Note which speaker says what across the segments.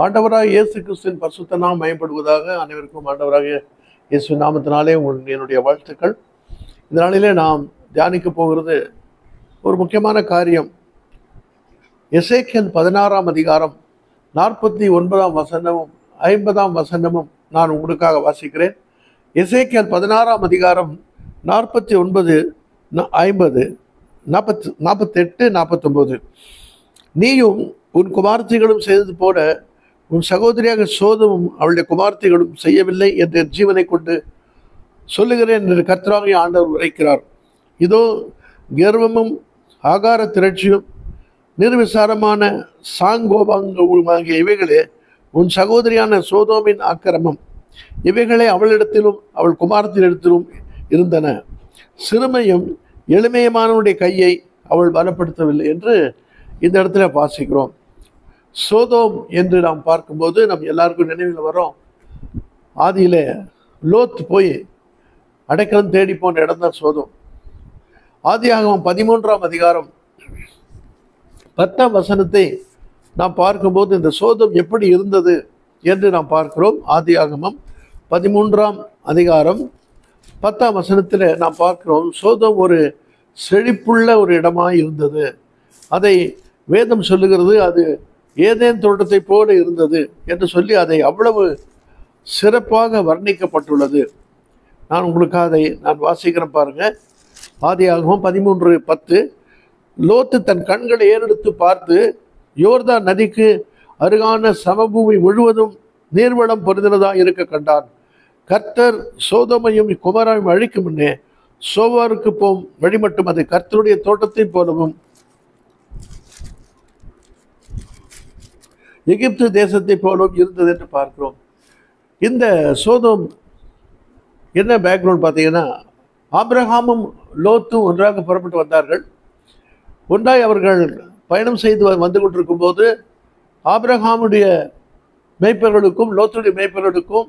Speaker 1: ஆண்டவராக இயேசு கிறிஸ்துவின் பரிசுத்த நாம் மயப்படுவதாக அனைவருக்கும் ஆண்டவராக இயேசு நாமத்தினாலே உங்கள் என்னுடைய வாழ்த்துக்கள் இந்த நாளிலே நாம் தியானிக்க போகிறது ஒரு முக்கியமான காரியம் எசேக்கியல் பதினாறாம் அதிகாரம் நாற்பத்தி ஒன்பதாம் வசனமும் ஐம்பதாம் வசனமும் நான் உங்களுக்காக வாசிக்கிறேன் எசேக்கியல் பதினாறாம் அதிகாரம் நாற்பத்தி ஒன்பது ந- ஐம்பது நாற்பத்தி நாற்பத்தெட்டு நாற்பத்தொம்போது நீயும் உன் குமார்த்திகளும் செய்தது போல உன் சகோதரியாக சோதமும் அவளுடைய குமார்த்திகளும் செய்யவில்லை என்ற என் ஜீவனை கொண்டு சொல்லுகிறேன் என்று கர்த்தராகிய ஆண்டவர் உரைக்கிறார் இதோ கர்வமும் ஆகார திரட்சியும் நிர்விசாரமான சாங்கோபாங்கவுமாகிய இவைகளே உன் சகோதரியான சோதோமின் ஆக்கிரமம் இவைகளே அவளிடத்திலும் அவள் குமாரத்தினிடத்திலும் இருந்தன சிறுமையும் எளிமையமானவனுடைய கையை அவள் பலப்படுத்தவில்லை என்று இந்த இடத்துல வாசிக்கிறோம் சோதோம் என்று நாம் பார்க்கும்போது நம் எல்லாருக்கும் நினைவில் வரோம் ஆதியிலே லோத் போய் அடைக்கலம் தேடி போன இடம் தான் சோதோம் ஆதியாகமம் பதிமூன்றாம் அதிகாரம் பத்தாம் வசனத்தை நாம் பார்க்கும்போது இந்த சோதம் எப்படி இருந்தது என்று நாம் பார்க்கிறோம் ஆதியாகமம் பதிமூன்றாம் அதிகாரம் பத்தாம் வசனத்தில் நாம் பார்க்கிறோம் சோதம் ஒரு செழிப்புள்ள ஒரு இடமாய் இருந்தது அதை வேதம் சொல்லுகிறது அது ஏதேன் தோட்டத்தை போல இருந்தது என்று சொல்லி அதை அவ்வளவு சிறப்பாக வர்ணிக்கப்பட்டுள்ளது நான் உங்களுக்காக அதை நான் வாசிக்கிறேன் பாருங்க ஆதியாகமம் பதிமூன்று பத்து லோத்து தன் கண்களை ஏறெடுத்து பார்த்து யோர்தான் நதிக்கு அருகான சமபூமி முழுவதும் நீர்வளம் பொருந்தினதாக இருக்க கண்டான் கர்த்தர் சோதமையும் குமராயும் அழிக்கும் முன்னே சோவாருக்கு போம் வழி மட்டும் அது கர்த்தருடைய தோட்டத்தை போலவும் எகிப்து தேசத்தை போலவும் இருந்தது என்று பார்க்கிறோம் இந்த சோதம் என்ன பேக்ரவுண்ட் பார்த்தீங்கன்னா ஆபிரகாமும் லோத்தும் ஒன்றாக புறப்பட்டு வந்தார்கள் ஒன்றாய் அவர்கள் பயணம் செய்து வ- வந்து கொண்டிருக்கும் போது ஆபிரகாமுடைய மேய்ப்பர்களுக்கும் லோத்துடைய மேய்ப்பர்களுக்கும்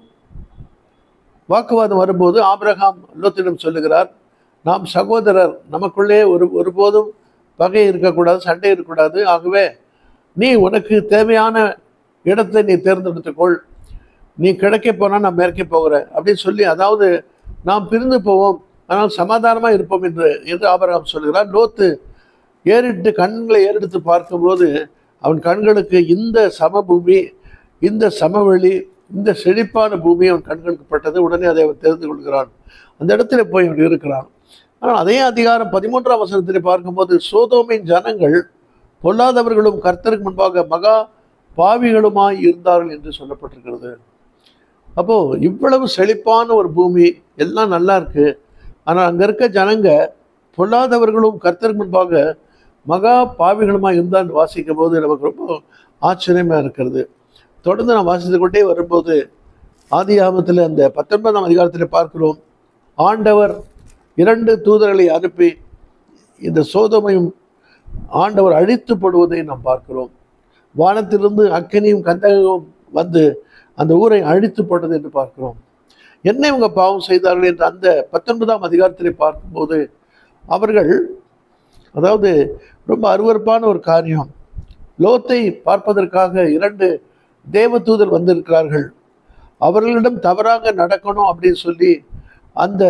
Speaker 1: வாக்குவாதம் வரும்போது ஆபிரகாம் லோத்திடம் சொல்லுகிறார் நாம் சகோதரர் நமக்குள்ளே ஒரு ஒருபோதும் பகை இருக்கக்கூடாது சண்டை இருக்கக்கூடாது ஆகவே நீ உனக்கு தேவையான இடத்தை நீ தேர்ந்தெடுத்துக்கொள் நீ கிழக்கே போனால் நான் மேற்கே போகிறேன் அப்படின்னு சொல்லி அதாவது நாம் பிரிந்து போவோம் ஆனால் சமாதானமாக இருப்போம் என்று என்று ஆபரகம் சொல்கிறார் லோத்து ஏறிட்டு கண்களை ஏறெடுத்து பார்க்கும்போது அவன் கண்களுக்கு இந்த சமபூமி இந்த சமவெளி இந்த செழிப்பான பூமி அவன் கண்களுக்கு பட்டது உடனே அதை அவன் தெரிந்து கொள்கிறான் அந்த இடத்துல போய் அவன் இருக்கிறான் ஆனால் அதே அதிகாரம் பதிமூன்றாம் வசனத்தில் பார்க்கும்போது சோதோமின் ஜனங்கள் பொல்லாதவர்களும் கர்த்தருக்கு முன்பாக மகா பாவிகளுமாய் இருந்தார்கள் என்று சொல்லப்பட்டிருக்கிறது அப்போ இவ்வளவு செழிப்பான ஒரு பூமி எல்லாம் நல்லா இருக்கு ஆனால் அங்க இருக்க ஜனங்க பொல்லாதவர்களும் கர்த்தருக்கு முன்பாக மகா பாவிகளுமா இருந்தான்னு வாசிக்கும் போது நமக்கு ரொம்ப ஆச்சரியமா இருக்கிறது தொடர்ந்து நான் வாசித்து கொண்டே வரும்போது ஆதி ஆமத்தில் அந்த பத்தொன்பதாம் அதிகாரத்தில் பார்க்கிறோம் ஆண்டவர் இரண்டு தூதர்களை அனுப்பி இந்த சோதமையும் ஆண்டவர் அழித்து போடுவதை நாம் பார்க்கிறோம் வானத்திலிருந்து அக்கினியும் கந்தகமும் வந்து அந்த ஊரை அழித்து போட்டது என்று பார்க்கிறோம் என்ன இவங்க பாவம் செய்தார்கள் என்று அந்த பத்தொன்பதாம் அதிகாரத்தில் பார்க்கும்போது அவர்கள் அதாவது ரொம்ப அருவருப்பான ஒரு காரியம் லோத்தை பார்ப்பதற்காக இரண்டு தேவதூதர் வந்திருக்கிறார்கள் அவர்களிடம் தவறாக நடக்கணும் அப்படின்னு சொல்லி அந்த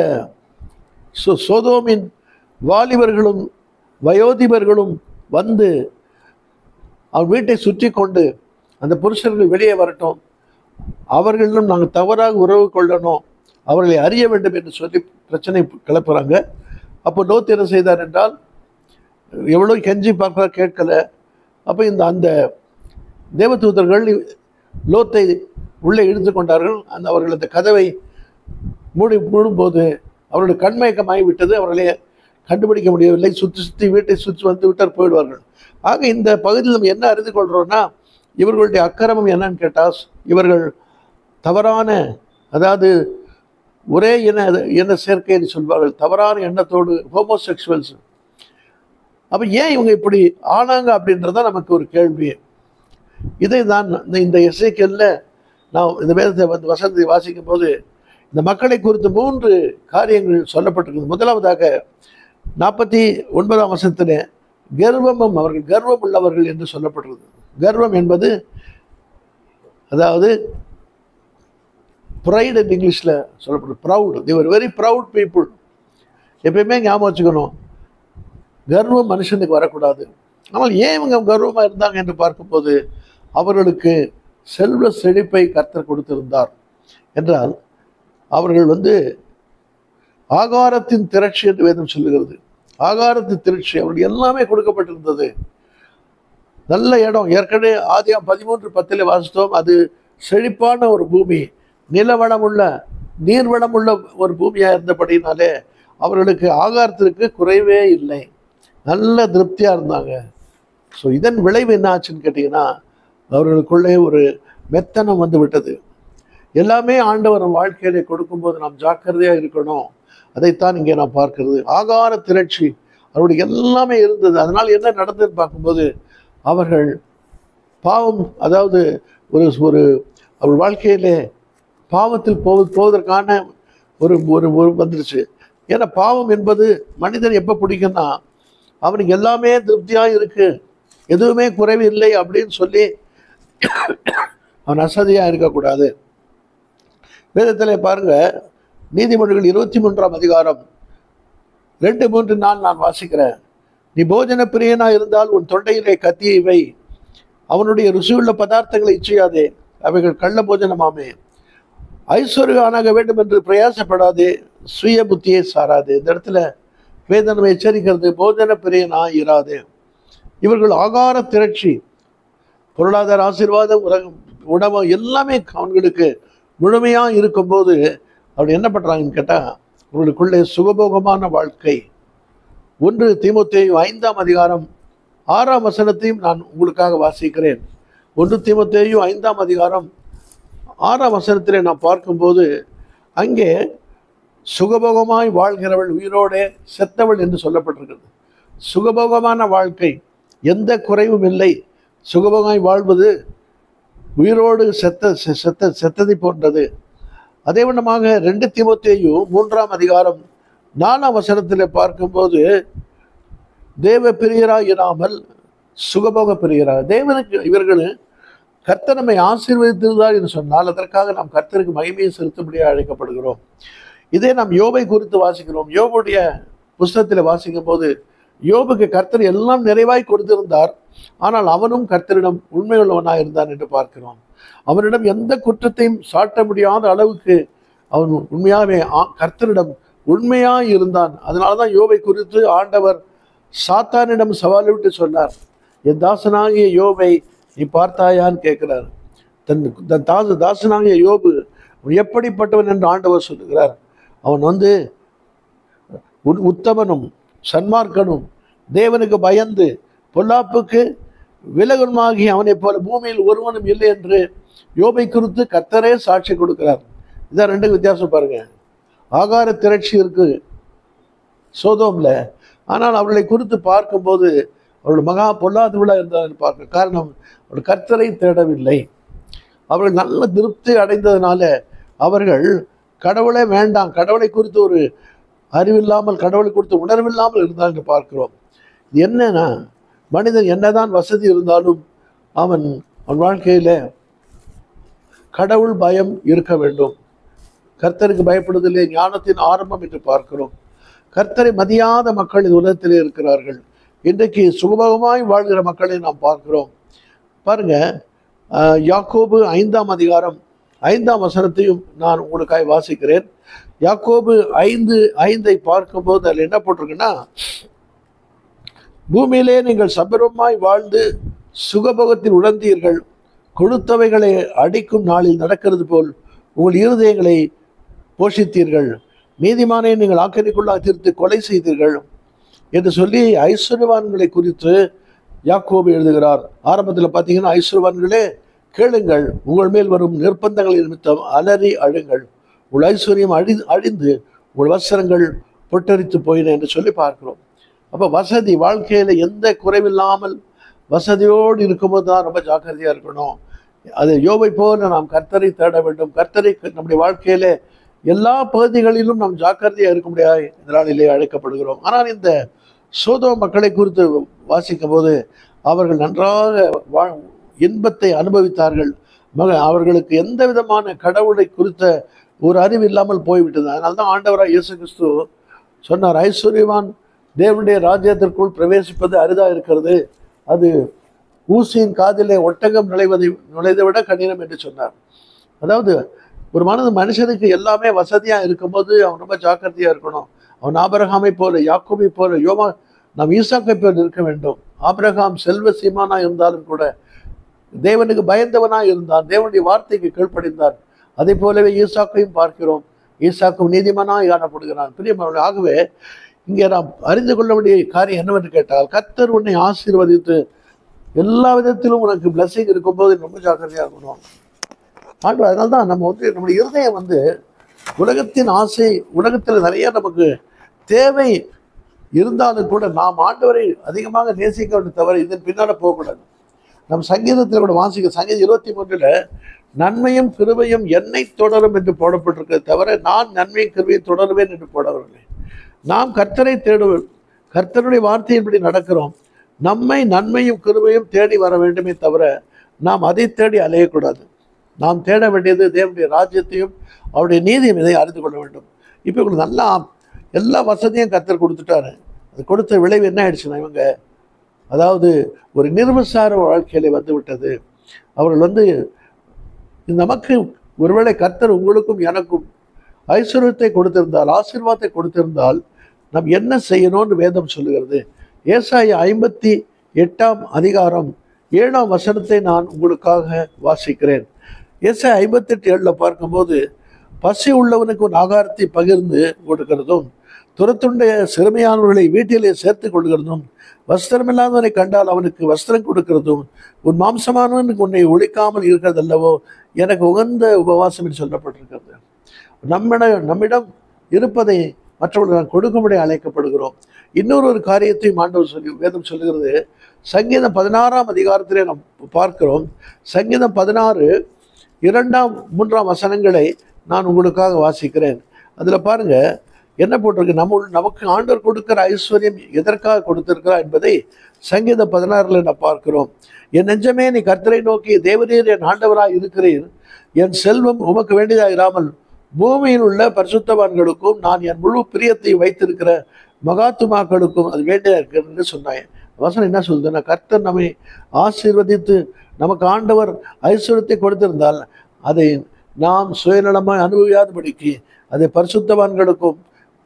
Speaker 1: சோ- சோதோமின் வாலிபர்களும் வயோதிபர்களும் வந்து அவர் வீட்டை சுற்றி கொண்டு அந்த புருஷர்கள் வெளியே வரட்டும் அவர்களிடம் நாங்கள் தவறாக உறவு கொள்ளணும் அவர்களை அறிய வேண்டும் என்று சொல்லி பிரச்சனை கிளப்புறாங்க அப்போ லோத் என்ன செய்தார் என்றால் எவ்வளோ கெஞ்சி பார்க்கிறா கேட்கல அப்போ இந்த அந்த தேவதூதர்கள் லோத்தை உள்ளே இழுத்து கொண்டார்கள் அந்த அவர்கள் அந்த கதவை மூடி மூடும்போது அவருடைய கண்மயக்கமாகி விட்டது அவர்களை கண்டுபிடிக்க முடியவில்லை சுற்றி சுற்றி வீட்டை சுற்றி வந்து விட்டார் போயிடுவார்கள் ஆக இந்த பகுதியில் நம்ம என்ன அறிந்து கொள்கிறோம்னா இவர்களுடைய அக்கிரமம் என்னன்னு கேட்டால் இவர்கள் தவறான அதாவது ஒரே இன இன சேர்க்கைன்னு சொல்வார்கள் தவறான எண்ணத்தோடு ஹோமோசெக்சுவல்ஸ் அப்போ ஏன் இவங்க இப்படி ஆனாங்க அப்படின்றத நமக்கு ஒரு கேள்வி இதை தான் இந்த- இந்த இசைக்கல்ல நான் இந்த வேதத்தை வந்து வசனத்தை வாசிக்கும் போது இந்த மக்களை குறித்து மூன்று காரியங்கள் சொல்லப்பட்டிருக்கிறது முதலாவதாக நாற்பத்தி ஒன்பதாம் வசனத்தில் கர்வமும் அவர்கள் கர்வம் உள்ளவர்கள் என்று சொல்லப்பட்டிருக்கிறது கர்வம் என்பது அதாவது ப்ரைட் in இங்கிலீஷில் சொல்லப்படும் proud Thevar very proud people எப்பயுமே ஞாபகம் வச்சுக்கணும் கர்வம் மனுஷனுக்கு வரக்கூடாது ஆனால் ஏன் இவங்க கர்வமாக இருந்தாங்க என்று பார்க்கும்போது அவர்களுக்கு செல்வ செழிப்பை கர்த்தர் கொடுத்திருந்தார் என்றால் அவர்கள் வந்து ஆகாரத்தின் திரட்சி என்று வேதம் சொல்லுகிறது ஆகாரத்தின் திரட்சி அவர்கள் எல்லாமே கொடுக்கப்பட்டிருந்தது நல்ல இடம் ஏற்கனவே ஆதியாம் பதிமூன்று பத்தில் வாசித்தோம் அது செழிப்பான ஒரு பூமி நிலவளமுள்ள நீர்வளமுள்ள ஒரு பூமியாக இருந்தபடினாலே அவர்களுக்கு ஆகாரத்திற்கு குறைவே இல்லை நல்ல திருப்தியாக இருந்தாங்க ஸோ இதன் விளைவு என்ன ஆச்சுன்னு கேட்டிங்கன்னா அவர்களுக்குள்ளே ஒரு மெத்தனம் வந்து விட்டது எல்லாமே ஆண்டவர் நம் வாழ்க்கையிலே கொடுக்கும்போது நாம் ஜாக்கிரதையாக இருக்கணும் அதைத்தான் இங்கே நான் பார்க்கிறது ஆகார திரட்சி அவருடைய எல்லாமே இருந்தது அதனால் என்ன நடந்ததுன்னு பார்க்கும்போது அவர்கள் பாவம் அதாவது ஒரு ஒரு அவர் வாழ்க்கையிலே பாவத்தில் போவ போவதற்கான ஒரு ஒரு ஒரு வந்துருச்சு ஏன்னா பாவம் என்பது மனிதன் எப்போ பிடிக்கும்னா அவனுக்கு எல்லாமே திருப்தியாக இருக்கு எதுவுமே குறைவு இல்லை அப்படின்னு சொல்லி அவன் அசதியாக இருக்கக்கூடாது வேதத்தில் பாருங்க நீதிமன்றங்கள் இருபத்தி மூன்றாம் அதிகாரம் ரெண்டு மூன்று நாள் நான் வாசிக்கிறேன் நீ போஜன பிரியனா இருந்தால் உன் தொண்டையிலே கத்தியை வை அவனுடைய ருசியுள்ள பதார்த்தங்களை இச்சையாதே அவைகள் கள்ள போஜனமாமே ஐஸ்வர்யானாக வேண்டும் என்று பிரயாசப்படாதே சுய புத்தியை சாராதே இந்த இடத்துல வேதனம் எச்சரிக்கிறது போஜன பிரியனா இராதே இவர்கள் ஆகார திரட்சி பொருளாதார ஆசீர்வாதம் உலகம் உணவு எல்லாமே அவங்களுக்கு முழுமையாக இருக்கும்போது அவர் என்ன பண்ணுறாங்கன்னு கேட்டால் அவர்களுக்குள்ளே சுகபோகமான வாழ்க்கை ஒன்று தீமுத்தேயு ஐந்தாம் அதிகாரம் ஆறாம் வசனத்தையும் நான் உங்களுக்காக வாசிக்கிறேன் ஒன்று தீமுத்தேயு ஐந்தாம் அதிகாரம் ஆறாம் வசனத்திலே நான் பார்க்கும்போது அங்கே சுகபோகமாய் வாழ்கிறவள் உயிரோடே செத்தவள் என்று சொல்லப்பட்டிருக்கிறது சுகபோகமான வாழ்க்கை எந்த குறைவும் இல்லை சுகபோகமாய் வாழ்வது உயிரோடு செத்த செ- செத்த செத்ததை போன்றது அதே வண்ணமாக ரெண்டு தீமோத்தேயு மூன்றாம் அதிகாரம் நாலாம் வசனத்தில் பார்க்கும்போது தேவ பிரியராய் இராமல் சுகபோக பிரியராக தேவனுக்கு இவர்கள் கர்த்தர் நம்மை ஆசீர்வதித்திருந்தார் என்று சொன்னால் அதற்காக நாம் கர்த்தருக்கு மகிமையை செலுத்தும்படியாக அழைக்கப்படுகிறோம் இதே நாம் யோபை குறித்து வாசிக்கிறோம் யோபுடைய புஸ்தகத்தில் வாசிக்கும் போது யோபுக்கு கர்த்தர் எல்லாம் நிறைவாய் கொடுத்திருந்தார் ஆனால் அவனும் கர்த்தரிடம் உண்மையுள்ளவனாக இருந்தான் என்று பார்க்கிறோம் அவனிடம் எந்த குற்றத்தையும் சாட்ட முடியாத அளவுக்கு அவன் உண்மையாகவே ஆ- கர்த்தரிடம் உண்மையாய் இருந்தான் அதனால தான் யோபை குறித்து ஆண்டவர் சாத்தானிடம் சவால் விட்டு சொன்னார் என் தாசனாகிய யோபை நீ பார்த்தாயான்னு கேட்கிறார் தன் தன் தாச தாசனாகிய யோபு அவன் எப்படிப்பட்டவன் என்று ஆண்டவர் சொல்லுகிறார் அவன் வந்து உத்- உத்தமனும் சன்மார்க்கனும் தேவனுக்கு பயந்து பொல்லாப்புக்கு விலகுமாகி அவனைப் போல பூமியில் ஒருவனும் இல்லை என்று யோபை குறித்து கர்த்தரே சாட்சி கொடுக்கிறார் இதான் ரெண்டு வித்தியாசம் பாருங்க ஆகார திரட்சி இருக்கு சோதோம்ல ஆனால் அவர்களை குறித்து பார்க்கும்போது அவர்கள் மகா பொல்லாதவளாக இருந்தார் பார்க்க காரணம் அவர்கள் கர்த்தரை தேடவில்லை அவர்கள் நல்ல திருப்தி அடைந்ததுனால அவர்கள் கடவுளே வேண்டாம் கடவுளை குறித்து ஒரு அறிவில்லாமல் கடவுளை குறித்து உணர்வில்லாமல் இருந்தால் என்று பார்க்கிறோம் இது என்னன்னா மனிதன் என்னதான் வசதி இருந்தாலும் அவன் அவன் வாழ்க்கையில் கடவுள் பயம் இருக்க வேண்டும் கர்த்தருக்கு பயப்படுவதில்லை ஞானத்தின் ஆரம்பம் என்று பார்க்கிறோம் கர்த்தரை மதியாத மக்கள் இந்த உலகத்திலே இருக்கிறார்கள் இன்றைக்கு சுகபகமாய் வாழ்கிற மக்களை நாம் பார்க்கிறோம் பாருங்க ஆஹ், யாக்கோபு ஐந்தாம் அதிகாரம் ஐந்தாம் வசனத்தையும் நான் உங்களுக்காய் வாசிக்கிறேன் யாக்கோபு ஐந்து ஐந்தை பார்க்கும்போது அதில் என்ன போட்டிருக்குன்னா பூமியிலே நீங்கள் சபரமாய் வாழ்ந்து சுகபோகத்தில் உழந்தீர்கள் கொடுத்தவைகளை அடிக்கும் நாளில் நடக்கிறது போல் உங்கள் இருதயங்களை போஷித்தீர்கள் நீதிமானை நீங்கள் ஆக்கரிக்குள்ளாக தீர்த்து கொலை செய்தீர்கள் என்று சொல்லி ஐஸ்வர்யவான்களை குறித்து யாக்கோபு எழுதுகிறார் ஆரம்பத்தில் பார்த்தீங்கன்னா ஐஸ்வர்யவான்களே கேளுங்கள் உங்கள் மேல் வரும் நிர்பந்தங்கள் நிமித்தம் அலறி அழுங்கள் உங்கள் ஐஸ்வர்யம் அழி அழிந்து உங்கள் வஸ்திரங்கள் பொட்டரித்து போயின என்று சொல்லி பார்க்கிறோம் அப்போ வசதி வாழ்க்கையில் எந்த குறைவில்லாமல் வசதியோடு இருக்கும்போது தான் ரொம்ப ஜாக்கிரதையாக இருக்கணும் அது யோபை போல நாம் கர்த்தரை தேட வேண்டும் கர்த்தரை நம்முடைய வாழ்க்கையில எல்லா பகுதிகளிலும் நாம் ஜாக்கிரதையாக இருக்க முடியாது இந்த நாளிலே அழைக்கப்படுகிறோம் ஆனால் இந்த சோதோ மக்களை குறித்து வாசிக்கும் போது அவர்கள் நன்றாக வா இன்பத்தை அனுபவித்தார்கள் மக அவர்களுக்கு எந்த விதமான கடவுளை குறித்த ஒரு அறிவு இல்லாமல் போய்விட்டது அதனால தான் ஆண்டவராக இயேசு கிறிஸ்து சொன்னார் ஐஸ்வர்யவான் தேவனுடைய ராஜ்யத்திற்குள் பிரவேசிப்பது அரிதா இருக்கிறது அது ஊசியின் காதிலே ஒட்டகம் நுழைவதை நுழைதை விட கடினம் என்று சொன்னார் அதாவது ஒரு மனது மனுஷனுக்கு எல்லாமே வசதியா இருக்கும்போது அவன் ரொம்ப ஜாக்கிரதையா இருக்கணும் அவன் ஆபரகாமை போல யாக்கோபை போல யோமா நாம் ஈசாக்கை போல இருக்க வேண்டும் ஆபிரகாம் செல்வ சீமானா இருந்தாலும் கூட தேவனுக்கு பயந்தவனா இருந்தான் தேவனுடைய வார்த்தைக்கு கீழ்ப்படிந்தான் அதே போலவே ஈசாக்கையும் பார்க்கிறோம் ஈசாக்கும் நீதிமானாய் காணப்படுகிறான் பிரியமானவர்களே, ஆகவே இங்கே நாம் அறிந்து கொள்ள வேண்டிய காரியம் என்னவென்று கேட்டால் கர்த்தர் உன்னை ஆசீர்வதித்து எல்லா விதத்திலும் உனக்கு blessing இருக்கும்போது ரொம்ப ஜாக்கிரதையா இருக்கணும் ஆண்டு அதனால தான் நம்ம வந்து நம்முடைய இருதயம் வந்து உலகத்தின் ஆசை உலகத்தில் நிறைய நமக்கு தேவை இருந்தாலும் கூட நாம் ஆண்டவரை அதிகமாக நேசிக்க வேண்டும் தவிர இதன் பின்னால போகக்கூடாது நம் சங்கீதத்தில் கூட வாசிக்க சங்கீதம் இருபத்தி மூன்றில் நன்மையும் கிருபையும் என்னை தொடரும் என்று போடப்பட்டிருக்கிறது தவிர நான் நன்மையும் கிருபையும் தொடருவேன் என்று போடவில்லை நாம் கர்த்தரை தேடுவோம் கர்த்தருடைய வார்த்தையின்படி நடக்கிறோம் நம்மை நன்மையும் கிருபையும் தேடி வர வேண்டுமே தவிர நாம் அதை தேடி அலையக்கூடாது நாம் தேட வேண்டியது தேவனுடைய ராஜ்யத்தையும் அவருடைய நீதியும் இதை அறிந்து கொள்ள வேண்டும் இப்போ இவங்களுக்கு நல்லா எல்லா வசதியும் கர்த்தர் கொடுத்துட்டாரு அது கொடுத்த விளைவு என்ன ஆயிடுச்சுன்னா இவங்க அதாவது ஒரு நிர்வசார வாழ்க்கையில வந்து விட்டது அவர்கள் வந்து நமக்கு ஒருவேளை கர்த்தர் உங்களுக்கும் எனக்கும் ஐஸ்வர்யத்தை கொடுத்திருந்தால் ஆசீர்வாதத்தை கொடுத்திருந்தால் நாம் என்ன செய்யணும்னு வேதம் சொல்லுகிறது ஏசாய ஐம்பத்தி எட்டாம் அதிகாரம் ஏழாம் வசனத்தை நான் உங்களுக்காக வாசிக்கிறேன் ஏசாய ஐம்பத்தெட்டு ஏழில் பார்க்கும்போது பசி உள்ளவனுக்கு உன் ஆகாரத்தை பகிர்ந்து கொடுக்கிறதும் துரத்துண்டைய சிறுமையானவர்களை வீட்டிலே சேர்த்து கொள்கிறதும் வஸ்திரமில்லாதவனை கண்டால் அவனுக்கு வஸ்திரம் கொடுக்கிறதும் உன் மாம்சமானவனுக்கு உன்னை ஒழிக்காமல் இருக்கிறதல்லவோ எனக்கு உகந்த உபவாசம் என்று சொல்லப்பட்டிருக்கிறது நம்மிடம் நம்மிடம் இருப்பதை மற்றவர்கள் நாம் கொடுக்கும்படி அழைக்கப்படுகிறோம் இன்னொரு ஒரு காரியத்தையும் ஆண்டவர் சொல்லி வேதம் சொல்லுகிறது சங்கீதம் பதினாறாம் அதிகாரத்திலே நாம் பார்க்கிறோம் சங்கீதம் பதினாறு இரண்டாம் மூன்றாம் வசனங்களை நான் உங்களுக்காக வாசிக்கிறேன் அதில் பாருங்க என்ன போட்டிருக்கு நம்ம நமக்கு ஆண்டவர் கொடுக்கிற ஐஸ்வர்யம் எதற்காக கொடுத்திருக்கிறார் என்பதை சங்கீதம் பதினாறுல நான் பார்க்கிறோம் என் நெஞ்சமே நீ கர்த்தரை நோக்கி தேவரீர் என் ஆண்டவராய் இருக்கிறீர் என் செல்வம் உமக்கு வேண்டியதாக இராமல் பூமியில் உள்ள பரிசுத்தவான்களுக்கும் நான் என் முழு பிரியத்தை வைத்திருக்கிற மகாத்துமாக்களுக்கும் அது வேண்டியதாக இருக்கிறது என்று சொன்னாய் வசனம் என்ன சொல்லுதுன்னா கர்த்தர் நம்மை ஆசீர்வதித்து நமக்கு ஆண்டவர் ஐஸ்வர்யத்தை கொடுத்திருந்தால் அதை நாம் சுயநலமாய் அனுபவியாதபடிக்கு அதை பரிசுத்தவான்களுக்கும்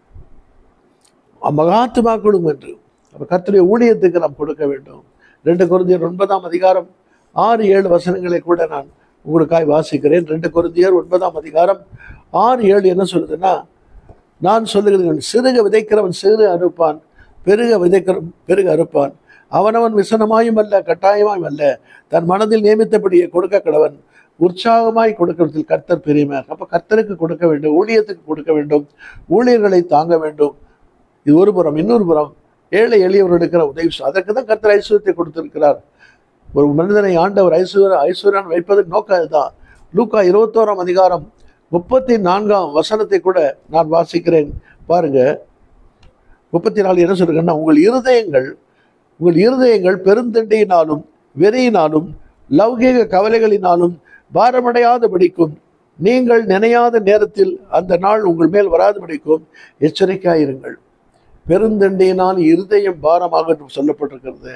Speaker 1: மகாத்துமாக்களும் என்று அப்ப கர்த்தருடைய ஊழியத்துக்கு நாம் கொடுக்க வேண்டும் ரெண்டு குருந்தியர் ஒன்பதாம் அதிகாரம் ஆறு ஏழு வசனங்களை கூட நான் உங்களுக்காய் வாசிக்கிறேன் ரெண்டு குருந்தியர் ஒன்பதாம் அதிகாரம் ஆறு ஏழு என்ன சொல்லுதுன்னா நான் சொல்லுகிறேன் சிறுக விதைக்கிறவன் சிறு அறுப்பான் பெருக விதைக்கிற பெருக அறுப்பான் அவனவன் விசனமாயும் அல்ல கட்டாயமாயும் அல்ல தன் மனதில் நியமித்தபடியே கொடுக்க கடவன் உற்சாகமாய் கொடுக்கிறதில் கர்த்தர் பெரியவர் அப்ப கர்த்தருக்கு கொடுக்க வேண்டும் ஊழியத்துக்கு கொடுக்க வேண்டும் ஊழியர்களை தாங்க வேண்டும் இது ஒரு புறம் இன்னொரு புறம் ஏழை எளியவர் எடுக்கிற உதவி செய்- அதற்கு தான் கர்த்தர் ஐஸ்வர்யத்தை கொடுத்திருக்கிறார் ஒரு மனிதனை ஆண்டவர் ஐஸ்வர்ய ஐஸ்வர்யான் வைப்பதற்கு நோக்கம் அதுதான் லூக்கா இருபத்தோராம் அதிகாரம் முப்பத்தி நான்காம் வசனத்தை கூட நான் வாசிக்கிறேன் பாருங்க முப்பத்தி நாலு என்ன சொல்றேன்னா உங்கள் இருதயங்கள் உங்கள் இருதயங்கள் பெருந்தண்டையினாலும் வெறியினாலும் லௌகீக கவலைகளினாலும் பாரமடையாதபடிக்கும் நீங்கள் நினையாத நேரத்தில் அந்த நாள் உங்கள் மேல் வராதபடிக்கும் எச்சரிக்கையாயிருங்கள் பெருந்தண்டையினால் இருதயம் பாரமாக என்று சொல்லப்பட்டிருக்கிறது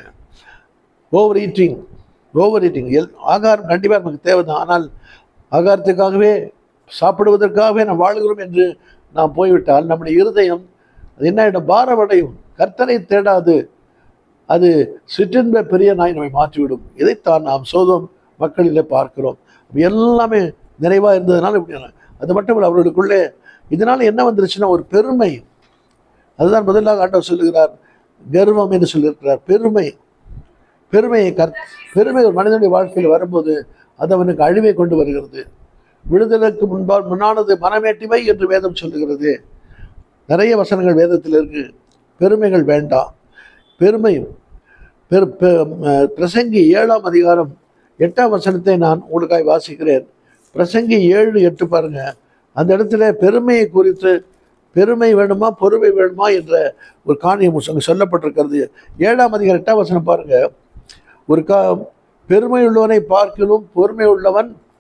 Speaker 1: ஓவர் ஈட்டிங் ஓவர் ஈட்டிங் எல் ஆகாரம் கண்டிப்பாக நமக்கு தேவைதான் ஆனால் ஆகாரத்துக்காகவே சாப்பிடுவதற்காகவே நாம் வாழ்கிறோம் என்று நாம் போய்விட்டால் நம்முடைய இருதயம் அது என்ன ஆயிடும் பாரமடையும் கர்த்தரை தேடாது அது சிற்றின்ப பெரிய நாய் நம்மை மாற்றிவிடும் இதைத்தான் நாம் சோதம் மக்களிலே பார்க்கிறோம் அப்ப எல்லாமே நிறைவாக இருந்ததுனால இப்படி அது மட்டும் இல்லை அவர்களுக்குள்ளே இதனால் என்ன வந்துருச்சுன்னா ஒரு பெருமை அதுதான் முதலாக ஆண்டவர் சொல்லுகிறார் கர்வம் என்று சொல்லியிருக்கிறார் பெருமை பெருமையை கற் பெருமை ஒரு மனிதனுடைய வாழ்க்கையில் வரும்போது அது அவனுக்கு அழிவை கொண்டு வருகிறது விடுதலுக்கு முன்பால் முன்னானது மனமேட்டிமை என்று வேதம் சொல்லுகிறது நிறைய வசனங்கள் வேதத்தில் இருக்கு பெருமைகள் வேண்டாம் பெருமை பெரு பெ- அஹ் பிரசங்கி ஏழாம் அதிகாரம் எட்டாம் வசனத்தை நான் உங்களுக்காய் வாசிக்கிறேன் பிரசங்கி ஏழு எட்டு பாருங்க அந்த இடத்துல பெருமையை குறித்து பெருமை வேணுமா பொறுமை வேணுமா என்ற ஒரு காணியம் அங்க சொல்லப்பட்டிருக்கிறது ஏழாம் அதிகாரம் எட்டாம் வசனம் பாருங்க ஒரு கா பெருமை உள்ளவனை பார்க்கிலும் பொறுமை உள்ளவன்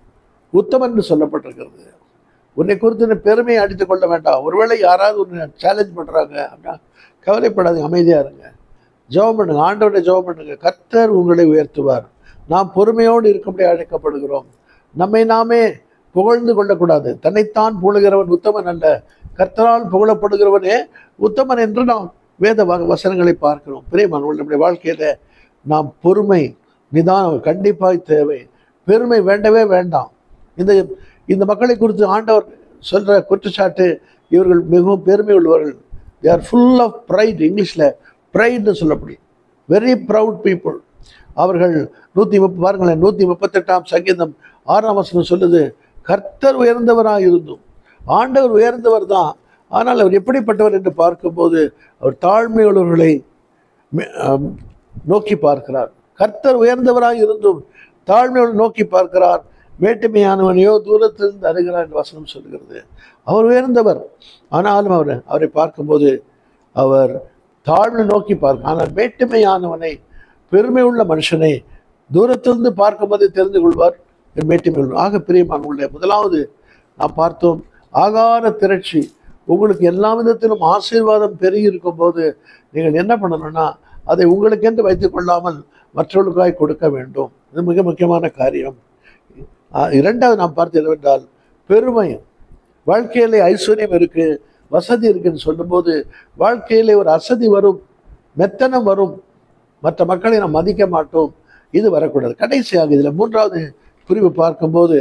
Speaker 1: உத்தமன் என்று சொல்லப்பட்டிருக்கிறது உன்னை குறித்து நீ பெருமையை அடித்துக் கொள்ள வேண்டாம் ஒருவேளை யாராவது உன்னை சேலஞ்ச் பண்றாங்க அப்படின்னா கவலைப்படாதீங்க அமைதியா இருங்க ஜெபம் பண்ணுங்க ஆண்டவரை ஜெபம் பண்ணுங்க கர்த்தர் உங்களை உயர்த்துவார் நாம் பொறுமையோடு இருக்கும்படி அழைக்கப்படுகிறோம் நம்மை நாமே புகழ்ந்து கொள்ளக்கூடாது தன்னைத்தான் புகழுகிறவன் உத்தமன் அல்ல கர்த்தரால் புகழப்படுகிறவனே உத்தமன் என்று நாம் வேத வ- வசனங்களை பார்க்கிறோம் பிரியமானவர்கள் நம்முடைய வாழ்க்கையில நாம் பொறுமை நிதானம் கண்டிப்பாய் தேவை பெருமை வேண்டவே வேண்டாம் இந்த இந்த மக்களை குறித்து ஆண்டவர் சொல்ற குற்றச்சாட்டு இவர்கள் மிகவும் பெருமை உள்ளவர்கள் they are full of pride இங்கிலீஷில் ப்ரைட்னு சொல்லப்படும் வெரி ப்ரவுட் பீப்புள் அவர்கள் நூற்றி முப்ப பாருங்களேன் நூற்றி முப்பத்தெட்டாம் சங்கீதம் ஆறாம் வசனம் சொல்லுது கர்த்தர் உயர்ந்தவராக இருந்தும் ஆண்டவர் உயர்ந்தவர் தான் ஆனால் அவர் எப்படிப்பட்டவர் என்று பார்க்கும்போது அவர் தாழ்மையுள்ளவர்களை மே- ஆம், நோக்கி பார்க்கிறார் கர்த்தர் உயர்ந்தவராக இருந்தும் தாழ்மையோடு நோக்கி பார்க்கிறார் மேட்டுமையானவனையோ தூரத்திலிருந்து அருகிறார் என்று வசனம் சொல்கிறது அவர் உயர்ந்தவர் ஆனாலும் அவர் அவரை பார்க்கும்போது அவர் தாழ்மை நோக்கி பார்க்க ஆனால் மேட்டுமையானவனை பெருமை உள்ள மனுஷனை தூரத்திலிருந்து பார்க்கும்போது தெரிந்து கொள்வார் இவர் மேட்டுமை உள்ளவர். ஆக பிரியமானவர்களே முதலாவது நாம் பார்த்தோம் ஆகார திரட்சி உங்களுக்கு எல்லா விதத்திலும் ஆசீர்வாதம் பெருகி இருக்கும்போது நீங்கள் என்ன பண்ணணும்னா அதை உங்களுக்கென்று வைத்துக் கொள்ளாமல் மற்றவர்களுக்காய் கொடுக்க வேண்டும் இது மிக முக்கியமான காரியம் ஆஹ் இரண்டாவது நாம் பார்த்தது என்னவென்றால் பெருமை வாழ்க்கையிலே ஐஸ்வர்யம் இருக்கு வசதி இருக்குன்னு சொல்லும்போது வாழ்க்கையிலே ஒரு அசதி வரும் மெத்தனம் வரும் மற்ற மக்களை நாம் மதிக்க மாட்டோம் இது வரக்கூடாது கடைசியாக இதில் மூன்றாவது பிரிவு பார்க்கும்போது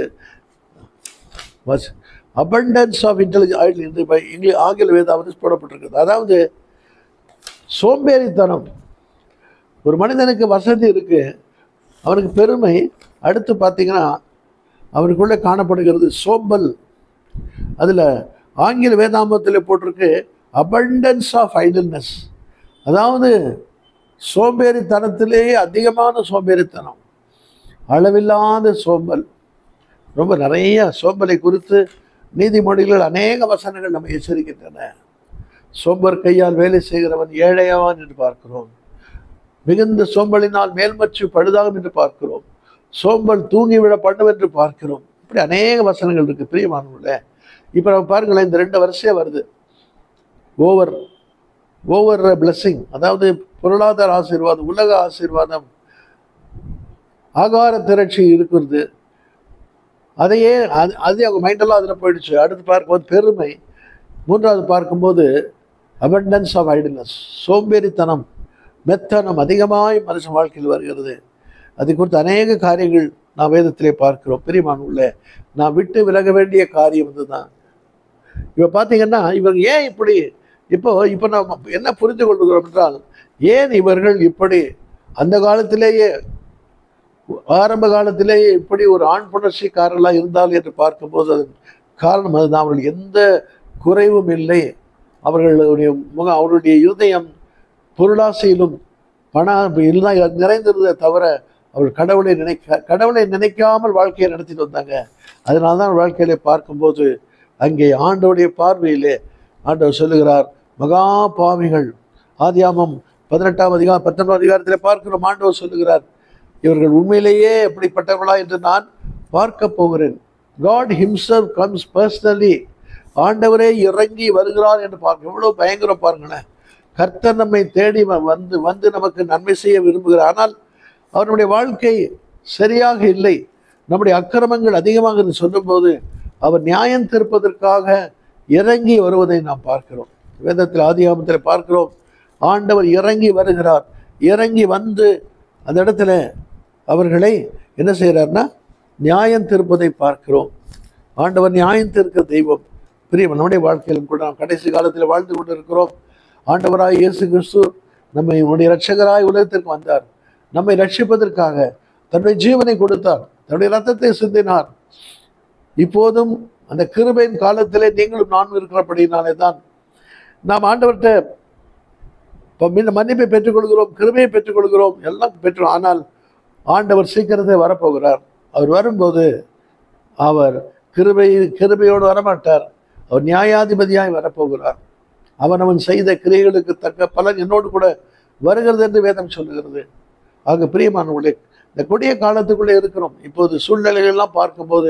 Speaker 1: அபண்டன்ஸ் ஆஃப் இன்டெலிஜென்ஸ் இந்த இங்கிலீஷ் ஆங்கில வேதாவது போடப்பட்டிருக்குது அதாவது சோம்பேறித்தனம் ஒரு மனிதனுக்கு வசதி இருக்கு அவனுக்கு பெருமை அடுத்து பார்த்தீங்கன்னா அவனுக்குள்ளே காணப்படுகிறது சோம்பல் அதில் ஆங்கில வேதாமத்தில் போட்டிருக்கு அபண்டன்ஸ் ஆஃப் ஐடல்னஸ் அதாவது சோம்பேறித்தனத்திலேயே அதிகமான சோம்பேறித்தனம் அளவில்லாத சோம்பல் ரொம்ப நிறைய சோம்பலை குறித்து நீதிமொழிகள் அநேக வசனங்கள் நம்ம எச்சரிக்கின்றன சோம்பர் கையால் வேலை செய்கிறவன் ஏழையாவான் என்று பார்க்கிறோம் மிகுந்த சோம்பலினால் மேல்மச்சு பழுதாகும் என்று பார்க்கிறோம் சோம்பல் தூங்கிவிட பண்ணும் என்று பார்க்கிறோம் இப்படி அநேக வசனங்கள் இருக்கு பிரியமானவர்களே இப்போ நம்ம பாருங்களேன் இந்த ரெண்டு வரிசையாக வருது ஓவர் ஓவர் பிளஸ்ஸிங் அதாவது பொருளாதார ஆசீர்வாதம் உலக ஆசீர்வாதம் ஆகார திரட்சி இருக்கிறது அதையே அது அது அவங்க மைண்டெல்லாம் அதில் போயிடுச்சு அடுத்து பார்க்கும்போது பெருமை மூன்றாவது பார்க்கும்போது அபண்டன்ஸ் ஆஃப் ஐடல்னஸ் சோம்பேறித்தனம் மெத்தனம் அதிகமாய் மனுஷன் வாழ்க்கையில் வருகிறது அது குறித்து அநேக காரியங்கள் நான் வேதத்திலே பார்க்கிறோம் பெரியமானுள்ள நான் விட்டு விலக வேண்டிய காரியம் இதுதான் இப்போ பார்த்தீங்கன்னா இவங்க ஏன் இப்படி இப்போ இப்போ நாம் என்ன புரிந்து கொள்கிறோம் என்றால் ஏன் இவர்கள் இப்படி அந்த காலத்திலேயே ஆரம்ப காலத்திலேயே இப்படி ஒரு ஆண் புணர்ச்சிக்காரர்களாக இருந்தால் என்று பார்க்கும்போது அதன் காரணம் அதுதான் அவர்கள் எந்த குறைவும் இல்லை அவர்களுடைய முகம் அவருடைய இருதயம் பொருளாசையிலும் பண இதுதான் நிறைந்திருந்ததை தவிர அவர் கடவுளை நினைக்க கடவுளை நினைக்காமல் வாழ்க்கையை நடத்திட்டு வந்தாங்க அதனால தான் வாழ்க்கையில பார்க்கும்போது அங்கே ஆண்டவருடைய பார்வையிலே ஆண்டவர் சொல்லுகிறார் மகா பாவிகள் ஆதியாமம் பதினெட்டாம் அதிகாரம் பத்தொன்பதாம் அதிகாரத்தில் பார்க்கிறோம் ஆண்டவர் சொல்லுகிறார் இவர்கள் உண்மையிலேயே எப்படிப்பட்டவர்களா என்று நான் பார்க்க போகிறேன் காட் himself கம்ஸ் பர்சனலி ஆண்டவரே இறங்கி வருகிறார் என்று பார்க்க எவ்வளோ பயங்கரம் பாருங்களேன் கர்த்தர் நம்மை தேடி வ- வந்து வந்து நமக்கு நன்மை செய்ய விரும்புகிறார் ஆனால் அவருடைய வாழ்க்கை சரியாக இல்லை நம்முடைய அக்கிரமங்கள் அதிகமாக என்று சொல்லும்போது அவர் நியாயம் தீர்ப்பதற்காக இறங்கி வருவதை நாம் பார்க்கிறோம் வேதத்தில் ஆதியாமத்தில் பார்க்கிறோம் ஆண்டவர் இறங்கி வருகிறார் இறங்கி வந்து அந்த இடத்துல அவர்களை என்ன செய்கிறார்னா நியாயம் தீர்ப்பதை பார்க்கிறோம் ஆண்டவர் நியாயம் தீர்க்க தெய்வம் பிரியம் நம்முடைய வாழ்க்கையிலும் கூட நாம் கடைசி காலத்தில் வாழ்ந்து கொண்டிருக்கிறோம் ஆண்டவராய் இயேசு கிறிஸ்து நம்மை உன்னுடைய இரட்சகராய் உலகத்திற்கு வந்தார் நம்மை ரட்சிப்பதற்காக தன்னுடைய ஜீவனை கொடுத்தார் தன்னுடைய ரத்தத்தை சிந்தினார் இப்போதும் அந்த கிருபையின் காலத்திலே நீங்களும் நானும் இருக்கிறபடினாலே தான் நாம் ஆண்டவர்கிட்ட இப்போ மீண்டும் மன்னிப்பை பெற்றுக்கொள்கிறோம் கிருபையை பெற்றுக்கொள்கிறோம் எல்லாம் பெற்று ஆனால் ஆண்டவர் சீக்கிரத்தை வரப்போகிறார் அவர் வரும்போது அவர் கிருபை கிருபையோடு வரமாட்டார் அவர் நியாயாதிபதியாய் வரப்போகிறார் அவன் அவன் செய்த கிரியைகளுக்கு தக்க பலன் என்னோடு கூட வருகிறது என்று வேதம் சொல்லுகிறது ஆக பிரியமானவர்களே இந்த கொடிய காலத்துக்குள்ளே இருக்கிறோம் இப்போது சூழ்நிலைகள்லாம் பார்க்கும்போது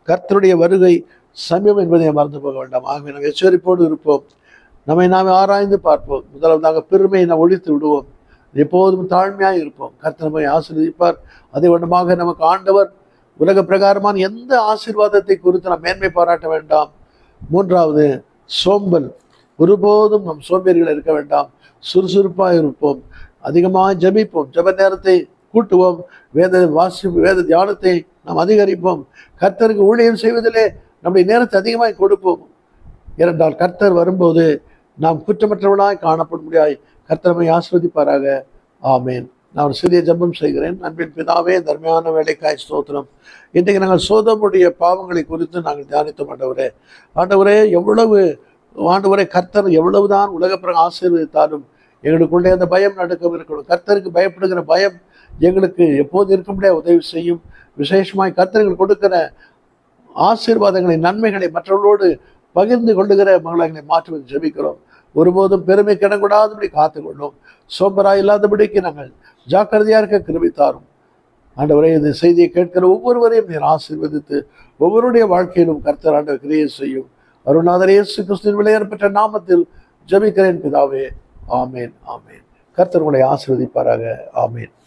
Speaker 1: கர்த்தருடைய வருகை சமயம் என்பதை மறந்து போக வேண்டாம் ஆகவே நாம் எச்சரிப்போடு இருப்போம் நம்மை நாம் ஆராய்ந்து பார்ப்போம் முதலாவதாக பெருமையை நாம் ஒழித்து விடுவோம் எப்போதும் தாழ்மையாக இருப்போம் கர்த்தர் நம்மை ஆசீர்வதிப்பார் அதே வண்ணமாக நமக்கு ஆண்டவர் உலக பிரகாரமான எந்த ஆசீர்வாதத்தை குறித்து நாம் மேன்மை பாராட்ட வேண்டாம் மூன்றாவது சோம்பல் ஒருபோதும் நம் சோம்பேறிகள் இருக்க வேண்டாம் சுறுசுறுப்பாக இருப்போம் அதிகமாக ஜெபிப்போம் ஜெப நேரத்தை கூட்டுவோம் வேத வாசி வேத தியானத்தை நாம் அதிகரிப்போம் கர்த்தருக்கு ஊழியம் செய்வதிலே நம்முடைய நேரத்தை அதிகமாக கொடுப்போம் ஏனென்றால் கர்த்தர் வரும்போது நாம் குற்றமற்றவர்களாய் காணப்பட முடியாய் கர்த்தர் நம்மை ஆஸ்வதிப்பாராக ஆமேன் நான் ஒரு சிறிய ஜெபம் செய்கிறேன் அன்பின் பிதாவே தர்மையான வேலைக்காய் ஸ்தோத்திரம் இன்றைக்கு நாங்கள் சோதமுடைய பாவங்களை குறித்து நாங்கள் தியானித்தோம் ஆண்டவரே ஆண்டவரே எவ்வளவு ஆண்டவரே கர்த்தர் எவ்வளவுதான் உலகப்பிறகு ஆசீர்வதித்தாலும் எங்களுக்குள்ளே அந்த பயம் நடக்க இருக்கணும் கர்த்தருக்கு பயப்படுகிற பயம் எங்களுக்கு எப்போது இருக்க முடியாது உதவி செய்யும் விசேஷமாய் கர்த்தர்கள் கொடுக்கிற ஆசீர்வாதங்களை நன்மைகளை மற்றவர்களோடு பகிர்ந்து கொள்ளுகிற மகளை மாற்றுவது ஜெபிக்கிறோம் ஒருபோதும் பெருமை கிடக்கூடாதபடி காத்துக்கொள்ளும் சோம்பராய் இல்லாதபடிக்கு நாங்கள் ஜாக்கிரதையா இருக்க கிருபித்தாரும் ஆண்டவரே இந்த செய்தியை கேட்கிற ஒவ்வொருவரையும் நீர் ஆசீர்வதித்து ஒவ்வொருடைய வாழ்க்கையிலும் கர்த்தர் ஆண்டவர் கிரியை செய்யும் அருணாதர் இயேசு கிறிஸ்துவின் விளையாட பெற்ற நாமத்தில் ஜெபிக்கிறேன் பிதாவே ஆமேன் ஆமேன் கர்த்தர் உங்களை ஆசீர்வதிப்பாராக ஆமேன்